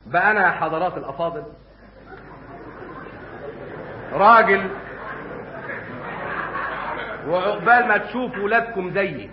بقى انا يا حضرات الافاضل راجل وعقبال ما تشوفوا ولادكم زيي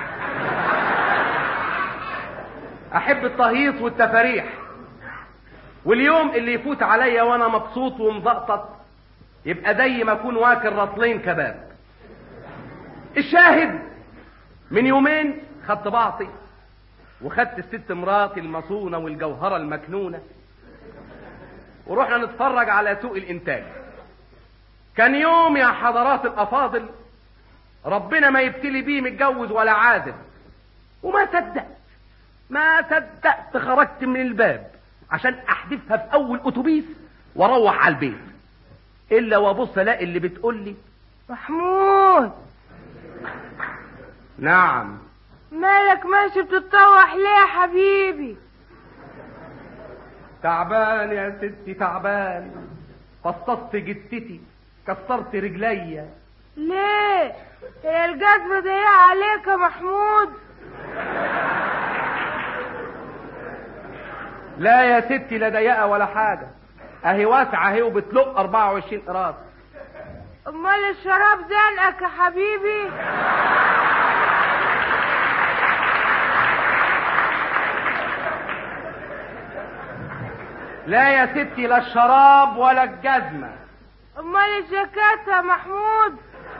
احب التهيص والتفاريح واليوم اللي يفوت عليا وانا مبسوط ومزقطط يبقى زي ما اكون واكل رطلين كباب الشاهد من يومين خدت بعضي وخدت الست مراتي المصونة والجوهرة المكنونة ورحنا نتفرج على سوق الانتاج كان يوم يا حضرات الافاضل ربنا ما يبتلي بيه متجوز ولا عازب وما صدقت ما صدقت خرجت من الباب عشان احدفها في اول اتوبيس واروح على البيت الا وابص الاقي اللي بتقول لي محمود نعم مالك ماشي بتتطوح ليه يا حبيبي تعبان يا ستي تعبان فصصت جتتي كسرت رجليا ليه هي الجزمة ضيقة عليك يا محمود لا يا ستي لا ضيقه ولا حاجه اهي واسعه اهي وبتلق 24 قراط امال الشراب زنقك يا حبيبي لا يا ستي لا الشراب ولا الجزمه امال الجاكيت يا محمود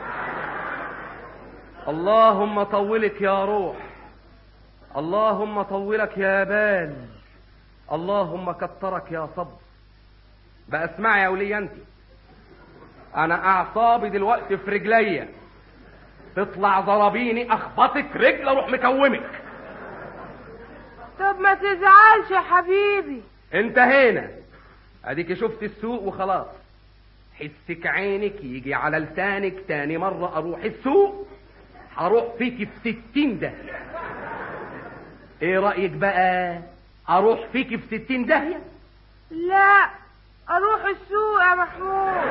اللهم طولك يا روح اللهم طولك يا بال اللهم كترك يا صبر بقى اسمعي يا ولي انت انا اعصابي دلوقتي في رجليا تطلع ضربيني اخبطك رجل اروح مكومك طب ما تزعلش يا حبيبي انتهينا اديك شفت السوق وخلاص حسك عينك يجي على لسانك تاني مرة اروح السوق هروح فيك في ستين داهية ايه رأيك بقى اروح فيك في ستين داهية لا اروح السوق يا محمود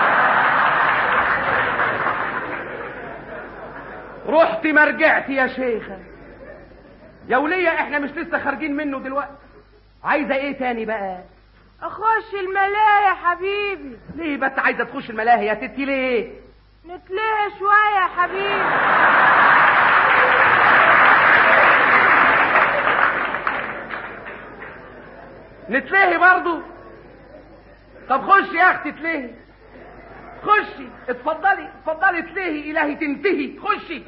رحت ما رجعت يا شيخة يا ولية احنا مش لسه خارجين منه دلوقتي عايزة ايه تاني بقى اخش الملاهي يا حبيبي ليه بس عايزة تخش الملاهي يا ستي ليه نتلهي شوية يا حبيبي نتلهي برضو طب خشي يا اختي تلهي خشي اتفضلي اتفضلي تلهي الهي تنتهي خشي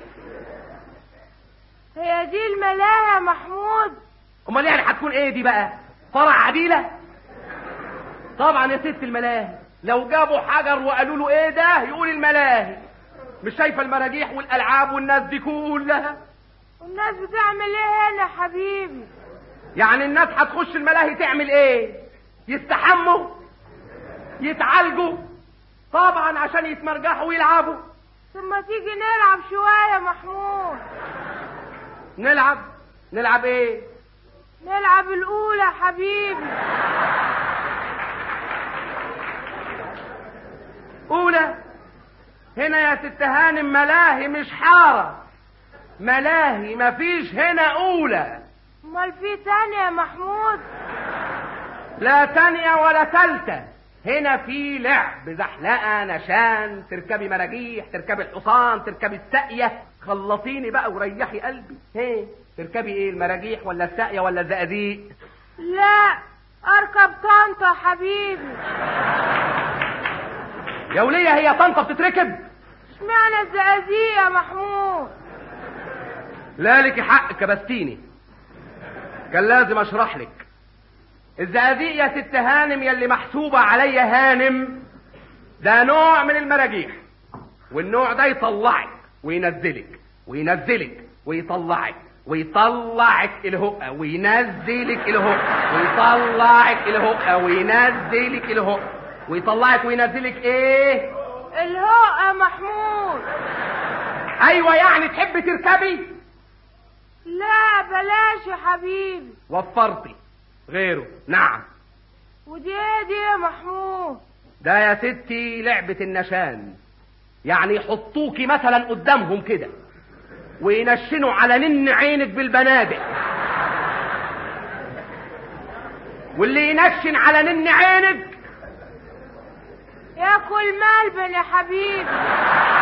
هي دي الملاهي يا محمود امال يعني هتكون ايه دي بقى فرع عديله طبعا يا ست الملاهي لو جابوا حجر وقالوا له ايه ده يقول الملاهي مش شايفه المراجيح والالعاب والناس دي كلها والناس بتعمل ايه هنا يا حبيبي يعني الناس هتخش الملاهي تعمل ايه يستحموا يتعالجوا طبعا عشان يتمرجحوا ويلعبوا ثم تيجي نلعب شوية يا محمود نلعب نلعب ايه نلعب الأولى يا حبيبي اولى هنا يا ست هانم ملاهي مش حارة ملاهي مفيش هنا اولى امال في تانية يا محمود لا تانية ولا تالتة هنا في لعب زحلقة نشان تركبي مراجيح تركبي الحصان تركبي الساقية خلصيني بقى وريحي قلبي هي تركبي ايه المراجيح ولا الساقية ولا الزقازيق لا اركب طنطا يا حبيبي يا ولية هي طنطا بتتركب اشمعنى الزقازيق يا محمود لا لك حق كبستيني كان لازم اشرح لك الزقازيق يا ست هانم يلي محسوبة عليا هانم ده نوع من المراجيح والنوع ده يطلعك وينزلك وينزلك ويطلعك ويطلعك الهقة وينزلك الهقة ويطلعك الهقة وينزلك الهقة ويطلعك وينزلك ايه الهوء يا محمود ايوه يعني تحبي تركبي لا بلاش يا حبيبي وفرتي غيره نعم ودي ايه دي يا محمود ده يا ستي لعبة النشان يعني يحطوكي مثلا قدامهم كده وينشنوا على نن عينك بالبنادق واللي ينشن على نن عينك ياكل ملبن يا حبيبي